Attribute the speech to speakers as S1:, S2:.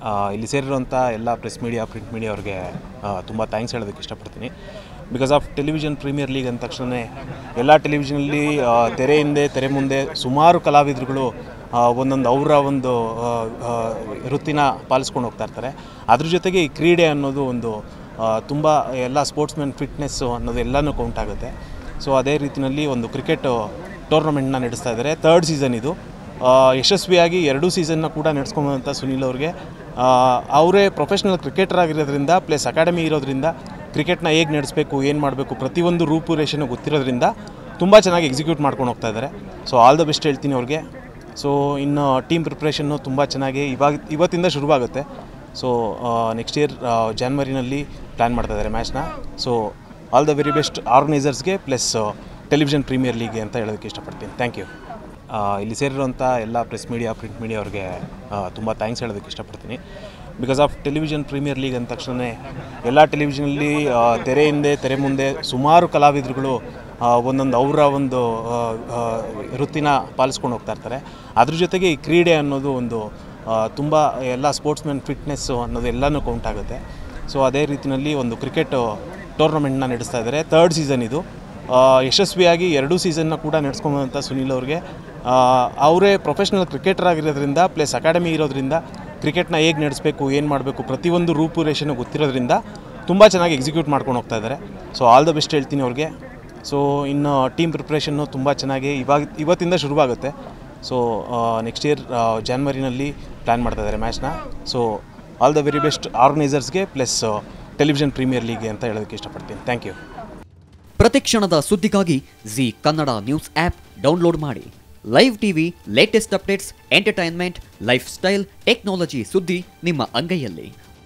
S1: ಆ, ಇಲ್ಲಿ ಸೇರಿರುವಂಥ ಎಲ್ಲ ಪ್ರೆಸ್ ಮೀಡಿಯಾ ಪ್ರಿಂಟ್ ಮೀಡಿಯಾ ಅವ್ರಿಗೆ ತುಂಬ ಥ್ಯಾಂಕ್ಸ್ ಹೇಳೋದಕ್ಕೆ ಇಷ್ಟಪಡ್ತೀನಿ because of television premier league ಅಂದ ತಕ್ಷಣ ಎಲ್ಲ ಟೆಲಿವಿಷನಲ್ಲಿ ಆ, ತೆರೆ ಹಿಂದೆ ತೆರೆ ಮುಂದೆ ಸುಮಾರು ಕಲಾವಿದರುಗಳು ಆ, ಒಂದೊಂದು ಅವರ ಒಂದು ಆ, ಆ, ವೃತ್ತಿನ ಪಾಲಿಸ್ಕೊಂಡು ಹೋಗ್ತಾ ಇರ್ತಾರೆ ಅದ್ರ ಜೊತೆಗೆ ಈ ಕ್ರೀಡೆ ಅನ್ನೋದು ಒಂದು ತುಂಬ ಎಲ್ಲ ಸ್ಪೋರ್ಟ್ಸ್ಮನ್ ಫಿಟ್ನೆಸ್ಸು ಅನ್ನೋದು ಎಲ್ಲನೂ ಕೌಂಟ್ ಆಗುತ್ತೆ ಸೊ ಅದೇ ರೀತಿಯಲ್ಲಿ ಒಂದು ಕ್ರಿಕೆಟ್ ಟೂರ್ನಮೆಂಟ್ನ ನಡೆಸ್ತಾ ಇದ್ದಾರೆ ತರ್ಡ್ ಸೀಸನ್ ಇದು ಆ, ಯಶಸ್ವಿಯಾಗಿ ಎರಡೂ ಸೀಸನ್ನ ಕೂಡ ನಡೆಸ್ಕೊಂಬಂಥ ಸುನೀಲ್ ಅವ್ರಿಗೆ ಆ, ಅವರೇ ಪ್ರೊಫೆಷ್ನಲ್ ಕ್ರಿಕೆಟರ್ ಆಗಿರೋದ್ರಿಂದ ಪ್ಲಸ್ ಅಕಾಡೆಮಿ ಇರೋದ್ರಿಂದ ಕ್ರಿಕೆಟ್ನ ಹೇಗೆ ನಡೆಸಬೇಕು ಏನು ಮಾಡಬೇಕು ಪ್ರತಿಯೊಂದು ರೂಪುರೇಷೆನೂ ಗೊತ್ತಿರೋದ್ರಿಂದ ತುಂಬ ಚೆನ್ನಾಗಿ ಎಕ್ಸಿಕ್ಯೂಟ್ ಮಾಡ್ಕೊಂಡು ಹೋಗ್ತಾ ಇದ್ದಾರೆ ಸೊ ಆಲ್ ದ ಬೆಸ್ಟ್ ಹೇಳ್ತೀನಿ ಅವ್ರಿಗೆ ಸೊ ಇನ್ನು ಟೀಮ್ ಪ್ರಿಪ್ರೇಷನ್ನು ತುಂಬ ಚೆನ್ನಾಗಿ ಇವಾಗ ಇವತ್ತಿಂದ ಶುರುವಾಗುತ್ತೆ ಸೊ ನೆಕ್ಸ್ಟ್ ಇಯರ್ ಜಾನ್ವರಿನಲ್ಲಿ ಪ್ಲ್ಯಾನ್ ಮಾಡ್ತಾ ಇದ್ದಾರೆ ಮ್ಯಾಚ್ನ so all the very best ಆರ್ಗನೈಸರ್ಸ್ಗೆ ಪ್ಲಸ್ ಟೆಲಿವಿಷನ್ ಪ್ರೀಮಿಯರ್ ಲೀಗ್ಗೆ ಅಂತ ಹೇಳೋದಕ್ಕೆ ಇಷ್ಟಪಡ್ತೀನಿ ಥ್ಯಾಂಕ್ ಯು ಇಲ್ಲಿ ಸೇರಿರುವಂಥ ಎಲ್ಲ ಪ್ರೆಸ್ ಮೀಡಿಯಾ ಪ್ರಿಂಟ್ ಮೀಡಿಯಾ ಅವ್ರಿಗೆ ತುಂಬ ಥ್ಯಾಂಕ್ಸ್ ಹೇಳೋದಕ್ಕೆ ಇಷ್ಟಪಡ್ತೀನಿ because of television premier league ಅಂದ ತಕ್ಷಣ ಎಲ್ಲ ಟೆಲಿವಿಷನಲ್ಲಿ ಆ, ತೆರೆ ಹಿಂದೆ ತೆರೆ ಮುಂದೆ ಸುಮಾರು ಕಲಾವಿದರುಗಳು ಆ, ಒಂದೊಂದು ಅವರ ಒಂದು ಆ, ಆ, ವೃತ್ತಿನ ಪಾಲಿಸ್ಕೊಂಡು ಹೋಗ್ತಾ ಇರ್ತಾರೆ ಅದ್ರ ಜೊತೆಗೆ ಈ ಕ್ರೀಡೆ ಅನ್ನೋದು ಒಂದು ತುಂಬ ಎಲ್ಲ ಸ್ಪೋರ್ಟ್ಸ್ಮನ್ ಫಿಟ್ನೆಸ್ಸು ಅನ್ನೋದು ಎಲ್ಲನೂ ಕೌಂಟ್ ಆಗುತ್ತೆ ಸೊ ಅದೇ ರೀತಿಯಲ್ಲಿ ಒಂದು ಕ್ರಿಕೆಟ್ ಟೂರ್ನಮೆಂಟ್ನ ನಡೆಸ್ತಾ ಇದ್ದಾರೆ ತರ್ಡ್ ಸೀಸನ್ ಇದು ಆ, ಯಶಸ್ವಿಯಾಗಿ ಎರಡೂ ಸೀಸನ್ನ ಕೂಡ ನಡೆಸ್ಕೊಂಬಂಥ ಸುನೀಲ್ ಅವ್ರಿಗೆ ಆ, ಅವರೇ ಪ್ರೊಫೆಷ್ನಲ್ ಕ್ರಿಕೆಟರ್ ಆಗಿರೋದ್ರಿಂದ ಪ್ಲಸ್ ಅಕಾಡೆಮಿ ಇರೋದ್ರಿಂದ ಕ್ರಿಕೆಟ್ನ ಹೇಗೆ ನಡೆಸಬೇಕು ಏನು ಮಾಡಬೇಕು ಪ್ರತಿಯೊಂದು ರೂಪುರೇಷೆನೂ ಗೊತ್ತಿರೋದ್ರಿಂದ ತುಂಬ ಚೆನ್ನಾಗಿ ಎಕ್ಸಿಕ್ಯೂಟ್ ಮಾಡ್ಕೊಂಡು ಹೋಗ್ತಾ ಇದ್ದಾರೆ ಸೊ ಆಲ್ ದ ಬೆಸ್ಟ್ ಹೇಳ್ತೀನಿ ಅವ್ರಿಗೆ ಸೊ ಇನ್ನು ಟೀಮ್ ಪ್ರಿಪ್ರೇಷನ್ನು ತುಂಬ ಚೆನ್ನಾಗಿ ಇವಾಗ ಇವತ್ತಿಂದ ಶುರುವಾಗುತ್ತೆ ಸೊ ನೆಕ್ಸ್ಟ್ ಇಯರ್ ಜಾನ್ವರಿನಲ್ಲಿ ಪ್ಲ್ಯಾನ್ ಮಾಡ್ತಾ ಇದ್ದಾರೆ ಮ್ಯಾಚ್ನ so all the very best ಆರ್ಗನೈಸರ್ಸ್ಗೆ ಪ್ಲಸ್ ಟೆಲಿವಿಷನ್ ಪ್ರೀಮಿಯರ್ ಲೀಗ್ಗೆ ಅಂತ ಹೇಳೋದಕ್ಕೆ ಇಷ್ಟಪಡ್ತೀನಿ ಥ್ಯಾಂಕ್ ಯು
S2: ಪ್ರತಿಕ್ಷಣದ ಸುದ್ದಿಗಾಗಿ Zee Kannada news app download ಮಾಡಿ live TV latest updates entertainment lifestyle technology ಸುದ್ದಿ ನಿಮ್ಮ ಅಂಗೈಯಲ್ಲಿ